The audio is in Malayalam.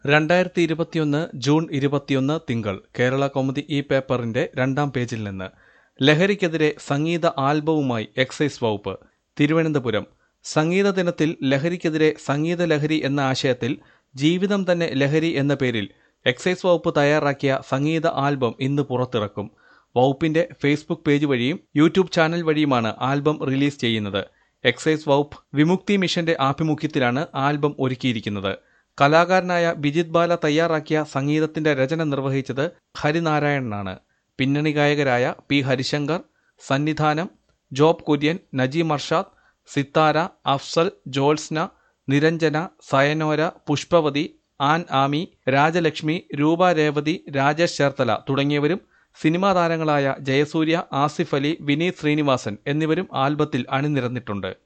രണ്ടായിരത്തി ഇരുപത്തിയൊന്ന് ജൂൺ ഇരുപത്തിയൊന്ന് തിങ്കൾ കേരള കൗമുദി ഈ പേപ്പറിന്റെ രണ്ടാം പേജിൽ നിന്ന് ലഹരിക്കെതിരെ സംഗീത ആൽബവുമായി എക്സൈസ് വകുപ്പ് തിരുവനന്തപുരം സംഗീത ദിനത്തിൽ ലഹരിക്കെതിരെ സംഗീത ലഹരി എന്ന ആശയത്തിൽ ജീവിതം തന്നെ ലഹരി എന്ന പേരിൽ എക്സൈസ് വകുപ്പ് തയ്യാറാക്കിയ സംഗീത ആൽബം ഇന്ന് പുറത്തിറക്കും വകുപ്പിന്റെ ഫേസ്ബുക്ക് പേജ് വഴിയും യൂട്യൂബ് ചാനൽ വഴിയുമാണ് ആൽബം റിലീസ് ചെയ്യുന്നത് എക്സൈസ് വകുപ്പ് വിമുക്തി മിഷന്റെ ആഭിമുഖ്യത്തിലാണ് ആൽബം ഒരുക്കിയിരിക്കുന്നത് കലാകാരനായ ബിജിത് ബാല തയ്യാറാക്കിയ സംഗീതത്തിന്റെ രചന നിർവഹിച്ചത് ഹരിനാരായണനാണ് പിന്നണി ഗായകരായ P Harishankar Sannidhanam Job Kurian Najim Arshad Sithara Afsal Jyotsna Niranjana Sayanora Pushpavathi Ann Amy Rajalakshmi Roopa Revathi Rajesh Cherthala തുടങ്ങിയവരും സിനിമാ താരങ്ങളായ ജയസൂര്യ ആസിഫ് അലി വിനീത് ശ്രീനിവാസൻ എന്നിവരും ആൽബത്തിൽ അണിനിരന്നിട്ടുണ്ട്